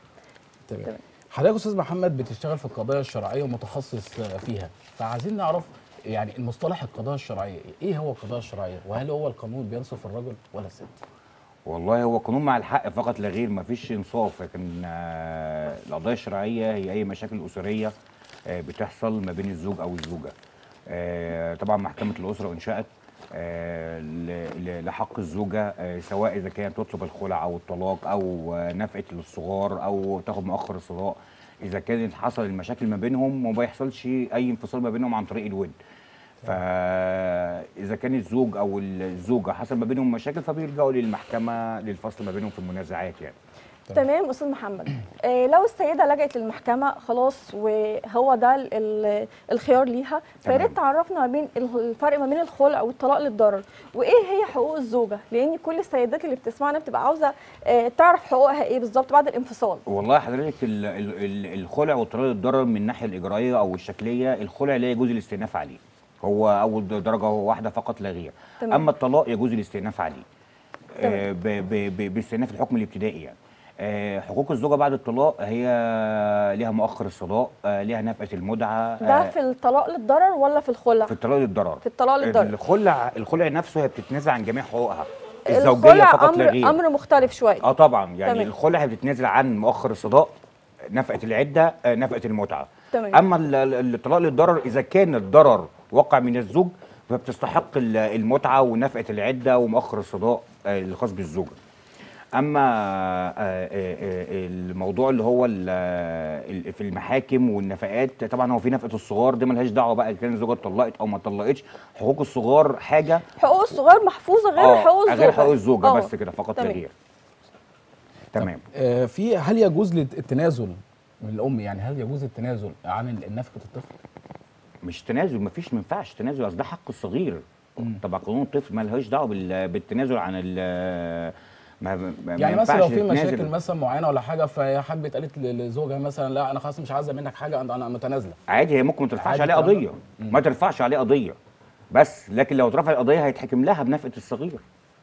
تمام حضرتك يا استاذ محمد بتشتغل في القضايا الشرعيه ومتخصص فيها فعايزين نعرف يعني المصطلح القضايا الشرعيه ايه هو القضايا الشرعيه وهل هو القانون بينصف الرجل ولا الست والله هو قانون مع الحق فقط لا غير ما فيش انصاف لكن آه القضايا الشرعيه هي اي مشاكل اسريه آه بتحصل ما بين الزوج او الزوجه آه طبعا محكمه الاسره انشات آه ل- ل- لحق الزوجه آه سواء اذا كانت تطلب الخلع او الطلاق او آه نفقه للصغار او تاخد مؤخر الصداق اذا كانت حصل المشاكل ما بينهم وما يحصلش اي انفصال ما بينهم عن طريق الود فاذا كان الزوج او الزوجه حصل ما بينهم مشاكل فبيلجأوا للمحكمه للفصل ما بينهم في المنازعات يعني تمام استاذ محمد آه لو السيده لجأت للمحكمه خلاص وهو ده ال- ال- الخيار ليها فيا ريت تعرفنا ما بين ال- الفرق ما بين الخلع والطلاق للضرر وايه هي حقوق الزوجه لان كل السيدات اللي بتسمعنا بتبقى عاوزه آه تعرف حقوقها ايه بالظبط بعد الانفصال والله حضرتك ال- ال- ال- الخلع والطلاق الضرر من الناحيه الاجرائيه او الشكليه الخلع لا يجوز الاستئناف عليه هو اول درجه هو واحده فقط لا غير تمام. اما الطلاق يجوز الاستئناف عليه تمام. آه، ب- ب- ب- باستئناف الحكم الابتدائي يعني آه، حقوق الزوجه بعد الطلاق هي ليها مؤخر الصداق آه، ليها نفقه المدعى ده آه، في الطلاق للضرر ولا في الخلع في الطلاق للضرر في الطلاق للضرر الخلع الخلع نفسه هي بتتنازل عن جميع حقوقها الزوجيه الخلع فقط لا امر غير امر مختلف شويه اه طبعا يعني تمام. الخلع هي بتتنازل عن مؤخر الصداق نفقه العده آه، نفقه المتعه تمام. اما ال- ال- الطلاق للضرر اذا كان الضرر وقع من الزوج فبتستحق ال- المتعه ونفقه العده ومؤخر الصداق آه، الخاص بالزوجه اما آه، آه، آه، الموضوع اللي هو ال- ال- في المحاكم والنفقات طبعا هو في نفقه الصغار دي ملهاش دعوه بقى إذا كان الزوجه اتطلقت او ما اتطلقتش حقوق الصغار حاجه حقوق الصغير محفوظه غير آه، حقوق الزوجه غير حقوق الزوجه آه. بس كده فقط لا تمام. غير تمام آه، في هل يجوز للت- التنازل من الام يعني هل يجوز التنازل عن ال- نفقه الطفل؟ مش تنازل مفيش ما ينفعش تنازل اصل ده حق الصغير طبعا قانون الطفل ما لهاش دعوه بال- بالتنازل عن ال ما ما ما يعني مثلا لو ينفعش في مشاكل يتنازل. مثلا معينه ولا حاجه فهي حبت قالت ل- لزوجها مثلا لا انا خلاص مش عايزه منك حاجه انا أنا متنازله عادي هي ممكن ما ترفعش عادي عليه الكلام قضيه ده؟ ما ترفعش عليه قضيه بس لكن لو اترفع القضيه هيتحكم لها بنفقه الصغير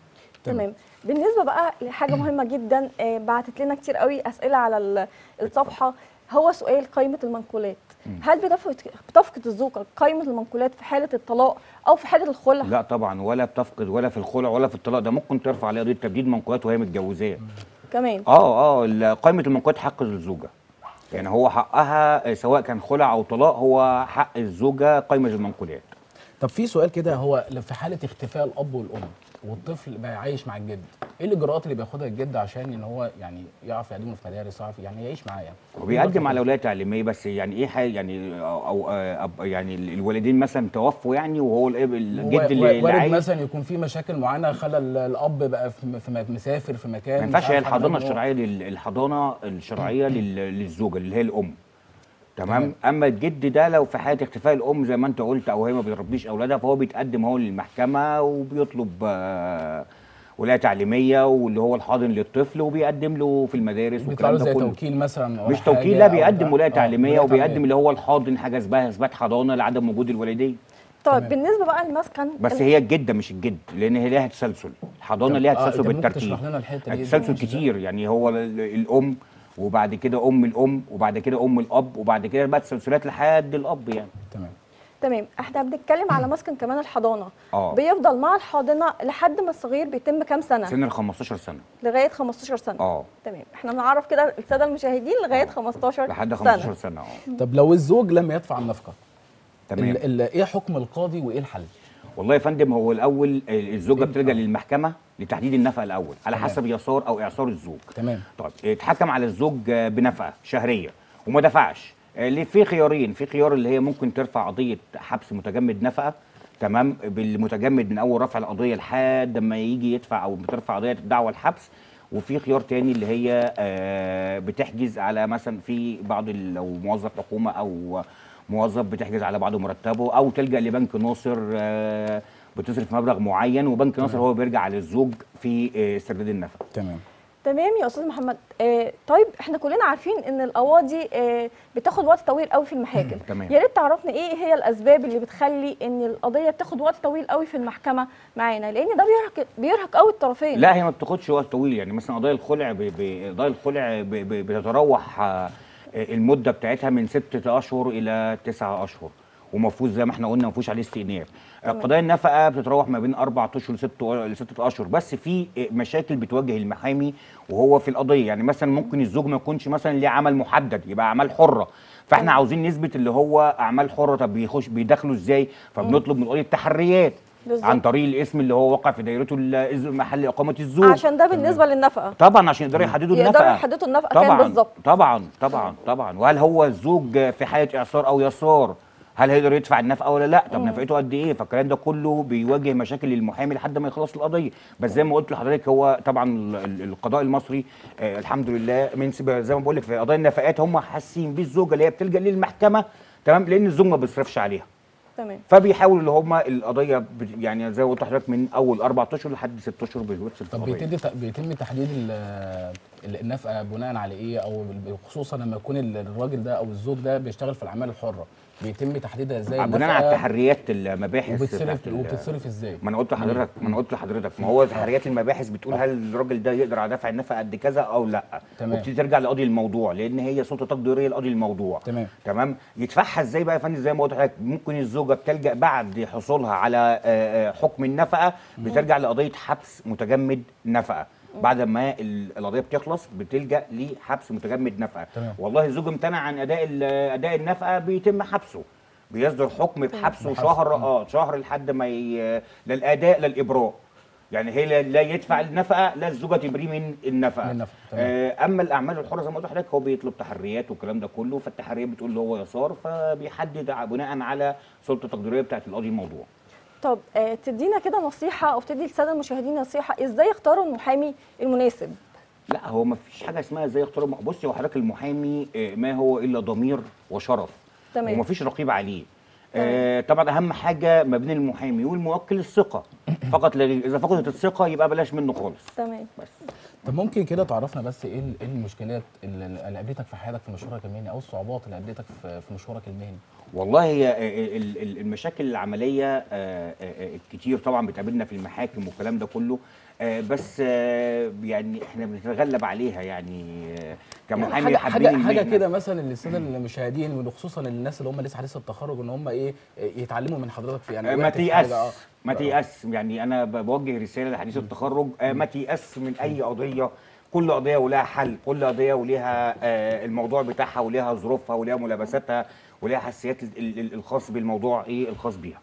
تمام بالنسبه بقى لحاجه مهمه جدا آه، بعتت لنا كتير قوي اسئله على ال- الصفحه هو سؤال قائمه المنقولات هل بتفقد بتفقد الزوجه قائمه المنقولات في حاله الطلاق او في حاله الخلع لا طبعا ولا بتفقد ولا في الخلع ولا في الطلاق ده ممكن ترفع عليه قضيه تبديد منقولات وهي متجوزاه كمان اه اه ال- قائمه المنقولات حق للزوجه يعني هو حقها آه، سواء كان خلع او طلاق هو حق الزوجه قائمه المنقولات طب في سؤال كده هو لو في حاله اختفاء الاب والام والطفل بقى عايش مع الجد ايه الاجراءات اللي بياخدها الجد عشان ان هو يعني يعرف يقدمه في مدارس يعرف يعني يعيش معاه يعني وبيقدم على ولايه تعليميه بس يعني ايه حاجه يعني او, أو آه، أب- يعني ال- الوالدين مثلا توفوا يعني وهو الاب الجد هو- اللي, اللي وارد عايش مثلا يكون في مشاكل معينه خلى ال- الاب بقى في في م- مسافر في مكان ما مش ينفعش هي عارف حاجة الحضانه عنه. الشرعيه لل- الحضانه الشرعيه لل- للزوجه اللي هي الام تمام تمام. اما الجد ده لو في حاله اختفاء الام زي ما انت قلت او هي ما بتربيش اولادها فهو بيتقدم هو للمحكمه وبيطلب آه، ولايه تعليميه واللي هو الحاضن للطفل وبيقدم له في المدارس بيطلع والكلام له ده زي كله توكيل مثلا ولا مش توكيل حاجة لا أو بيقدم بتاع. ولايه آه، تعليميه ولاية وبيقدم تعليمية. اللي هو الحاضن حاجه اسمها اثبات حضانه لعدم وجود الوالدين طيب تمام. بالنسبه بقى للمسكن بس ال- هي الجده مش الجد لان هي ليها تسلسل الحضانه طب- ليها آه، تسلسل أنت ممكن بالترتيب تشرح لنا الحتة دي التسلسل إزاي؟ كتير يعني هو ال- الام وبعد كده ام الام وبعد كده ام الاب وبعد كده بقى تسلسلات لحد الاب يعني تمام تمام احنا بنتكلم على مسكن كمان الحضانه اه بيفضل مع الحاضنه لحد ما الصغير بيتم كام سنه سن ال 15 سنه لغايه 15 سنه اه تمام احنا بنعرف كده الساده المشاهدين لغايه 15 لحد سنه 15 سنه اه طب لو الزوج لم يدفع النفقه تمام ال- ال- ايه حكم القاضي وايه الحل؟ والله يا فندم هو الاول الزوجه بتلجا للمحكمه لتحديد النفقه الاول على تمام. حسب يسار او اعصار الزوج تمام طيب اتحكم على الزوج بنفقه شهريه وما دفعش آه، ليه في خيارين في خيار اللي هي ممكن ترفع قضيه حبس متجمد نفقه تمام بالمتجمد من اول رفع القضيه لحد ما يجي يدفع او بترفع قضيه دعوى الحبس وفي خيار تاني اللي هي آه، بتحجز على مثلا في بعض ال- لو موظف حكومه او موظف بتحجز على بعض مرتبه او تلجا لبنك ناصر آه، بتصرف مبلغ معين وبنك ناصر هو بيرجع للزوج في آه، استرداد النفقه تمام تمام يا استاذ محمد آه طيب احنا كلنا عارفين ان القواضي آه بتاخد وقت طويل قوي في المحاكم تمام. يا ريت تعرفنا ايه هي الاسباب اللي بتخلي ان القضيه بتاخد وقت طويل قوي في المحكمه معانا لان ده بيرهق بيرهق قوي الطرفين لا هي ما بتاخدش وقت طويل يعني مثلا قضايا الخلع ب- ب- قضايا الخلع ب- ب- بتتراوح آه، المده بتاعتها من ستة اشهر الى تسعة اشهر ومفروض زي ما احنا قلنا مفيش عليه استئناف تمام. قضايا النفقه بتتراوح ما بين اربع اشهر لست لستة اشهر بس في مشاكل بتواجه المحامي وهو في القضيه يعني مثلا ممكن الزوج ما يكونش مثلا ليه عمل محدد يبقى اعمال حره فاحنا تمام. عاوزين نثبت اللي هو اعمال حره طب بيخش بيدخلوا ازاي فبنطلب من القضيه تحريات بالظبط. عن طريق الاسم اللي هو وقع في دايرته ال- محل اقامه الزوج عشان ده بالنسبه للنفقه طبعا عشان يقدروا يحددوا يقدروا النفقه يحددوا النفقه كام طبعا بالظبط طبعا طبعا طبعا وهل هو الزوج في حاله اعصار او يسار هل هيقدر يدفع النفقه ولا لا طب نفقته قد ايه فالكلام ده كله بيواجه مشاكل للمحامي لحد ما يخلص القضيه بس زي ما قلت لحضرتك هو طبعا ال- ال- القضاء المصري آه الحمد لله من سب- زي ما بقول لك في قضايا النفقات هم حاسين بالزوجه اللي هي بتلجا للمحكمه تمام لان الزوج ما بيصرفش عليها تمام فبيحاولوا اللي هم القضيه بت- يعني زي ما قلت لحضرتك من اول اربع اشهر لحد ست اشهر بيوصل في طب القضيه بيتم بيتم تحديد ال- ال- النفقه بناء على ايه او خصوصا لما يكون ال- الراجل ده او الزوج ده بيشتغل في الاعمال الحره بيتم تحديدها ازاي بناء على التحريات المباحث وبتصرف بتاعت ال- وبتتصرف ازاي ما انا قلت لحضرتك ما انا قلت لحضرتك ما هو تحريات المباحث بتقول هل الراجل ده يقدر على دفع النفقه قد كذا او لا تمام. وبتيجي ترجع لقاضي الموضوع لان هي سلطه تقديريه لقاضي الموضوع تمام. تمام يدفعها ازاي بقى يا فندم زي ما قلت لحضرتك ممكن الزوجه بتلجا بعد حصولها على آه، آه، حكم النفقه بترجع لقضيه حبس متجمد نفقه بعد ما ال- القضيه بتخلص بتلجا لحبس متجمد نفقه تمام. والله الزوج امتنع عن اداء ال- اداء النفقه بيتم حبسه بيصدر حكم بحبسه شهر اه شهر لحد ما ي... لا الاداء لا الابراء يعني هي لا- لا يدفع النفقه لا الزوجه تبريه من النفقه من النفقة، تمام. آه اما الاعمال الحره زي ما قلت لحضرتك هو بيطلب تحريات والكلام ده كله فالتحريات بتقول له هو يسار فبيحدد ع- بناء على سلطه التقديريه بتاعت القاضي الموضوع طب آه تدينا كده نصيحه او تدي للساده المشاهدين نصيحه ازاي يختاروا المحامي المناسب لا هو ما فيش حاجه اسمها ازاي يختار الم- بصي هو حضرتك المحامي آه، ما هو الا ضمير وشرف تمام. وما فيش رقيب عليه آه طبعا اهم حاجه ما بين المحامي والموكل الثقه فقط لا غير. اذا فقدت الثقه يبقى بلاش منه خالص تمام بس طب ممكن كده تعرفنا بس ايه ال- إيه المشكلات اللي اللي قابلتك في حياتك في مشوارك المهني او الصعوبات اللي قابلتك في في مشوارك المهني والله هي آه، ال- ال- المشاكل العمليه آه، آه، آه، كتير طبعا بتقابلنا في المحاكم والكلام ده كله آه، بس آه، يعني احنا بنتغلب عليها يعني آه، كمحامي حاجه حابين حاجه, حاجة المهنة. كده مثلا للساده المشاهدين وخصوصا الناس اللي هم لسه حديث التخرج ان هم ايه يتعلموا من حضرتك في يعني ما وقت في تيأس حاجة، آه. ما تيأس يعني انا ب- بوجه رساله لحديث التخرج آه، ما تيأس من اي قضيه كل قضيه ولها حل كل قضيه وليها آه، الموضوع بتاعها وليها ظروفها وليها ملابساتها وليها حساسيات ال- ال- الخاص بالموضوع ايه الخاص بيها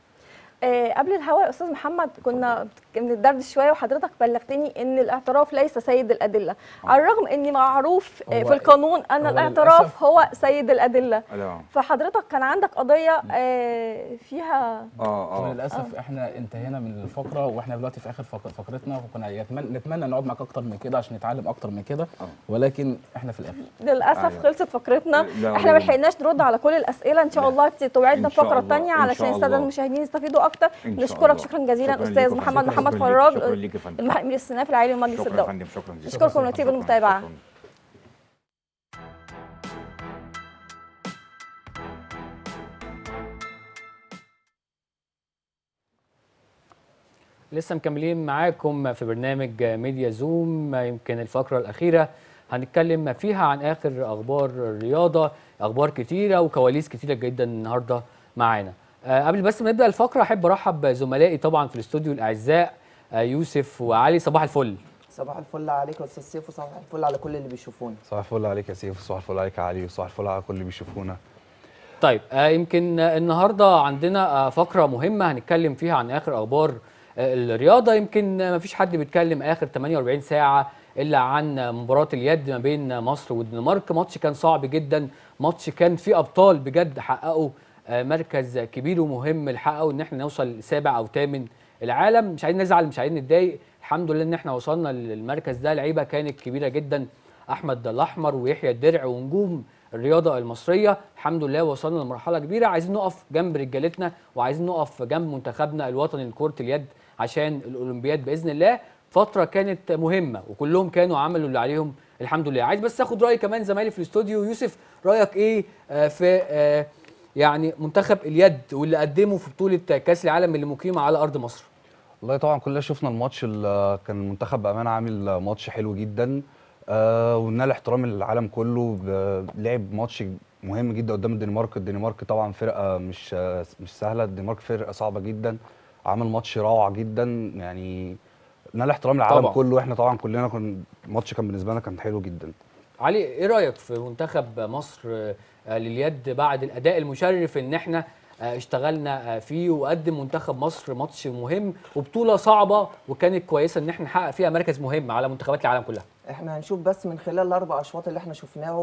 آه قبل الهواء يا استاذ محمد كنا بندردش شويه وحضرتك بلغتني ان الاعتراف ليس سيد الادله على الرغم ان معروف آه هو- في القانون ان هو الاعتراف للأسف- هو سيد الادله اه فحضرتك كان عندك قضيه آه فيها اه وللاسف احنا انتهينا من الفقره واحنا دلوقتي في اخر فق- فقرتنا وكنا يتمنى نتمنى نقعد معاك اكتر من كده عشان نتعلم اكتر من كده آه. ولكن احنا في الاخر للاسف أيوة. خلصت فقرتنا لا، احنا ما لا. لحقناش نرد على كل الاسئله ان شاء الله توعدنا إن شاء فقره الله، ثانيه إن علشان شاء الساده الله. المشاهدين يستفيدوا اكتر إن شاء نشكرك الله. شكرا جزيلا شكراً استاذ ليك يا محمد فندم. محمد شكراً ليك- فراج شكراً ليك يا فندم. المحامي الاستئنافي العالي لمجلس شكرا يا الدوله فندم شكرا جزيلا. نشكركم ونطيب شكراً. المتابعة. شكراً. لسه مكملين معاكم في برنامج ميديا زوم يمكن الفقرة الأخيرة هنتكلم فيها عن آخر أخبار الرياضة أخبار كتيرة وكواليس كتيرة جدا النهاردة معانا آه، قبل بس ما نبدأ الفقرة أحب أرحب بزملائي طبعا في الاستوديو الأعزاء آه، يوسف وعلي صباح الفل صباح الفل عليك يا استاذ سيف وصباح الفل على كل اللي بيشوفونا صباح الفل عليك يا سيف وصباح الفل عليك يا علي وصباح الفل على كل اللي بيشوفونا طيب آه، يمكن آه، النهارده عندنا آه، فقره مهمه هنتكلم فيها عن اخر اخبار آه، الرياضه يمكن آه، مفيش حد بيتكلم اخر 48 ساعه الا عن آه، مباراه اليد ما بين مصر والدنمارك ماتش كان صعب جدا ماتش كان فيه ابطال بجد حققوا آه، مركز كبير ومهم حققوا ان احنا نوصل سابع او ثامن العالم مش عايزين نزعل مش عايزين نتضايق الحمد لله ان احنا وصلنا للمركز ده لعيبه كانت كبيره جدا احمد الاحمر ويحيى الدرع ونجوم الرياضه المصريه الحمد لله وصلنا لمرحله كبيره عايزين نقف جنب رجالتنا وعايزين نقف جنب منتخبنا الوطني لكره اليد عشان الاولمبياد باذن الله فتره كانت مهمه وكلهم كانوا عملوا اللي عليهم الحمد لله عايز بس اخد راي كمان زمايلي في الاستوديو يوسف رايك ايه آه، في آه، يعني منتخب اليد واللي قدمه في بطوله كاس العالم اللي مقيمه على ارض مصر والله طبعا كلنا شفنا الماتش ال- كان المنتخب بامانه عامل ماتش حلو جدا آه ونال احترام العالم كله ب- لعب ماتش مهم جدا قدام الدنمارك الدنمارك طبعا فرقه مش آه، مش سهله الدنمارك فرقه صعبه جدا عمل ماتش روعه جدا يعني نال احترام العالم طبعا. كله واحنا طبعا كلنا كان الماتش كان بالنسبه لنا كان حلو جدا علي ايه رايك في منتخب مصر آه، لليد بعد الاداء المشرف ان احنا آه، اشتغلنا آه، فيه وقدم منتخب مصر ماتش مهم وبطوله صعبه وكانت كويسه ان احنا نحقق فيها مركز مهم على منتخبات العالم كلها احنا هنشوف بس من خلال الاربع اشواط اللي احنا شفناهم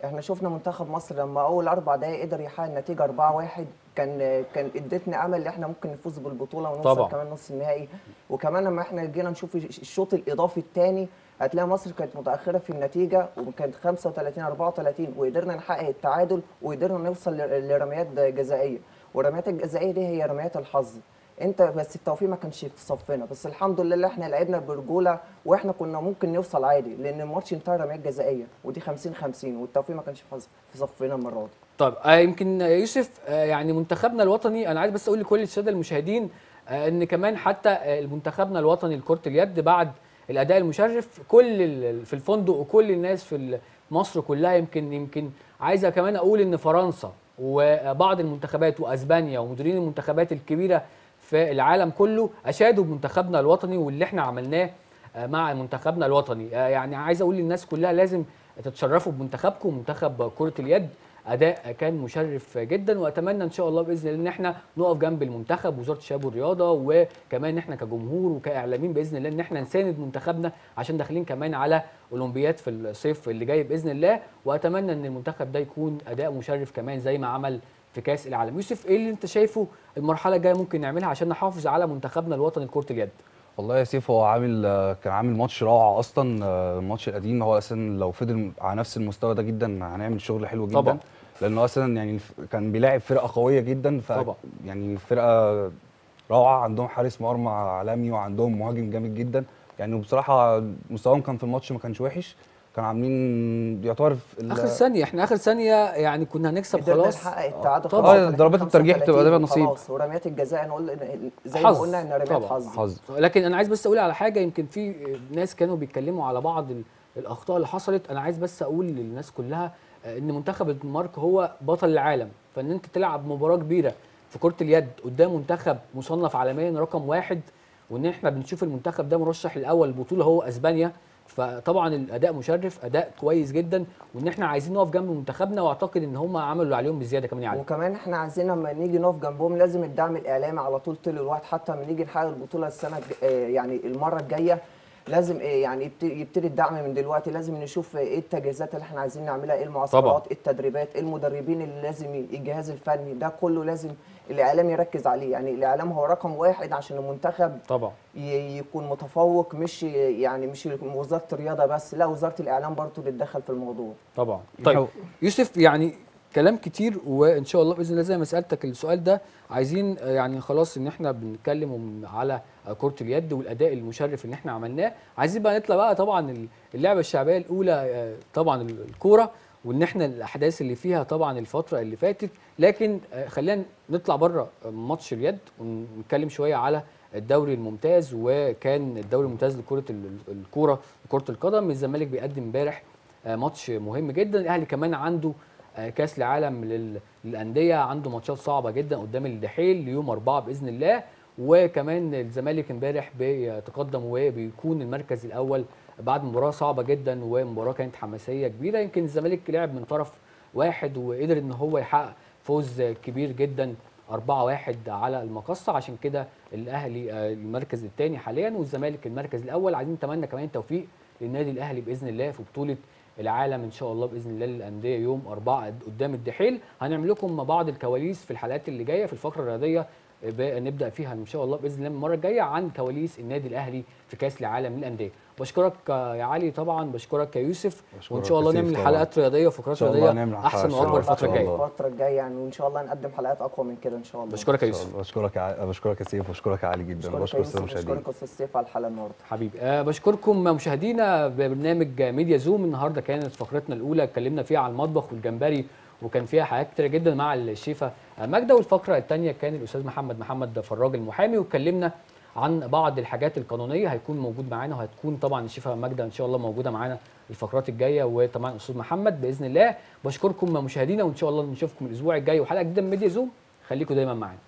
احنا شفنا منتخب مصر لما اول اربع دقايق قدر يحقق النتيجه 4-1 كان كان ادتنا امل ان احنا ممكن نفوز بالبطوله ونوصل طبعا. كمان نص النهائي وكمان لما احنا جينا نشوف الشوط الاضافي الثاني هتلاقي مصر كانت متاخره في النتيجه وكانت 35 34 وقدرنا نحقق التعادل وقدرنا نوصل ل- لرميات جزائيه والرميات الجزائيه دي هي رميات الحظ انت بس التوفيق ما كانش في صفنا بس الحمد لله اللي احنا لعبنا برجوله واحنا كنا ممكن نوصل عادي لان الماتش انتهى رميات جزائيه ودي 50 50 والتوفيق ما كانش في حظ- في صفنا المره دي طيب آه يمكن آه، يوسف آه يعني منتخبنا الوطني انا عايز بس اقول لكل الساده المشاهدين آه ان كمان حتى آه منتخبنا الوطني لكره اليد بعد الاداء المشرف كل ال- في الفندق وكل الناس في ال- مصر كلها يمكن يمكن عايزه كمان اقول ان فرنسا وبعض المنتخبات واسبانيا ومديرين المنتخبات الكبيره في العالم كله اشادوا بمنتخبنا الوطني واللي احنا عملناه آه، مع منتخبنا الوطني آه، يعني عايز اقول للناس كلها لازم تتشرفوا بمنتخبكم منتخب كرة اليد اداء كان مشرف جدا واتمنى ان شاء الله باذن الله ان احنا نقف جنب المنتخب وزاره الشباب والرياضه وكمان احنا كجمهور وكاعلاميين باذن الله ان احنا نساند منتخبنا عشان داخلين كمان على اولمبياد في الصيف اللي جاي باذن الله واتمنى ان المنتخب ده يكون اداء مشرف كمان زي ما عمل في كاس العالم يوسف ايه اللي انت شايفه المرحله الجايه ممكن نعملها عشان نحافظ على منتخبنا الوطني لكره اليد والله يا سيف هو عامل آه، كان عامل ماتش روعه اصلا آه، الماتش القديم هو اصلا لو فضل على نفس المستوى ده جدا هنعمل شغل حلو جدا طبعا. لانه اصلا يعني الف- كان بيلاعب فرقه قويه جدا ف طبعا. يعني فرقه روعه عندهم حارس مرمى عالمي وعندهم مهاجم جامد جدا يعني بصراحه مستواهم كان في الماتش ما كانش وحش كانوا عاملين يعتبر في ال- اخر ثانيه احنا اخر ثانيه يعني كنا هنكسب قدرنا خلاص نحقق التعادل طبعا. خلاص، آه، ضربات الترجيح بتبقى دايما نصيب. خلاص ورميات الجزاء نقول إن- زي ما حظ. قلنا ان رميات طبعا. حظ حظ لكن انا عايز بس اقول على حاجه يمكن في ناس كانوا بيتكلموا على بعض ال- الاخطاء اللي حصلت انا عايز بس اقول للناس كلها آه، ان منتخب الدنمارك هو بطل العالم فان انت تلعب مباراه كبيره في كره اليد قدام منتخب مصنف عالميا رقم واحد وان احنا بنشوف المنتخب ده مرشح الاول البطوله هو اسبانيا فطبعا الاداء مشرف اداء كويس جدا وان احنا عايزين نقف جنب منتخبنا واعتقد ان هم عملوا اللي عليهم بزياده كمان يعني وكمان احنا عايزين لما نيجي نقف جنبهم لازم الدعم الاعلامي على طول طول الوقت حتى لما نيجي نحقق البطوله السنه الج- آه، يعني المره الجايه لازم آه، يعني يبت- يبتدي الدعم من دلوقتي لازم نشوف آه، ايه التجهيزات اللي احنا عايزين نعملها ايه المعسكرات طبعا. ايه التدريبات ايه المدربين اللي لازم ي- الجهاز الفني ده كله لازم الاعلام يركز عليه يعني الاعلام هو رقم واحد عشان المنتخب طبعا ي- يكون متفوق مش يعني مش وزاره الرياضه بس لا وزاره الاعلام برضه تتدخل في الموضوع طبعا طيب يوسف يعني كلام كتير وان شاء الله باذن الله زي ما سالتك السؤال ده عايزين آه، يعني خلاص ان احنا بنتكلم ومن- على آه، كره اليد والاداء المشرف اللي احنا عملناه عايزين بقى نطلع بقى طبعا ال- اللعبه الشعبيه الاولى آه، طبعا ال- الكوره وان احنا الاحداث اللي فيها طبعا الفتره اللي فاتت لكن آه، خلينا نطلع بره ماتش اليد ونتكلم شويه على الدوري الممتاز وكان الدوري الممتاز لكره ال- ال- الكوره وكره القدم الزمالك بيقدم امبارح آه، ماتش مهم جدا الاهلي كمان عنده آه، كاس العالم لل- للانديه عنده ماتشات صعبه جدا قدام الدحيل ليوم أربعة باذن الله وكمان الزمالك امبارح بيتقدم وبيكون المركز الاول بعد مباراه صعبه جدا ومباراه كانت حماسيه كبيره يمكن الزمالك لعب من طرف واحد وقدر ان هو يحقق فوز كبير جدا 4-1 على المقصة عشان كده الاهلي آه، المركز الثاني حاليا والزمالك المركز الاول عايزين نتمنى كمان التوفيق للنادي الاهلي باذن الله في بطوله العالم ان شاء الله باذن الله للانديه يوم 4 قدام الدحيل هنعمل لكم بعض الكواليس في الحلقات اللي جايه في الفقره الرياضيه ب- نبدا فيها ان شاء الله باذن الله من المره الجايه عن كواليس النادي الاهلي في كاس العالم للانديه بشكرك آه، يا علي طبعا بشكرك يا يوسف وان بشكرك شاء الله يا سيف نعمل طبعاً. حلقات رياضيه وفقرات إن شاء الله رياضيه نعمل احسن حلقات واكبر إن شاء الفتره الله. الجايه الفتره الجايه يعني وان شاء الله نقدم حلقات اقوى من كده ان شاء الله بشكرك يا إن شاء يوسف الله. بشكرك يا بشكرك يا سيف وبشكرك يا علي جدا بشكرك وبشكر يا الساده يوسف المشاهدين بشكرك استاذ سيف على الحلقه النهارده حبيبي أه بشكركم مشاهدينا ببرنامج ميديا زوم النهارده كانت فقرتنا الاولى اتكلمنا فيها عن المطبخ والجمبري وكان فيها حاجات كتيره جدا مع الشيفه ماجده والفقره الثانيه كان الاستاذ محمد محمد فراج المحامي واتكلمنا عن بعض الحاجات القانونيه هيكون موجود معانا وهتكون طبعا الشيفه ماجده ان شاء الله موجوده معانا الفقرات الجايه وطبعا الاستاذ محمد باذن الله بشكركم مشاهدينا وان شاء الله نشوفكم الاسبوع الجاي وحلقه جديده من ميديا زوم خليكم دايما معانا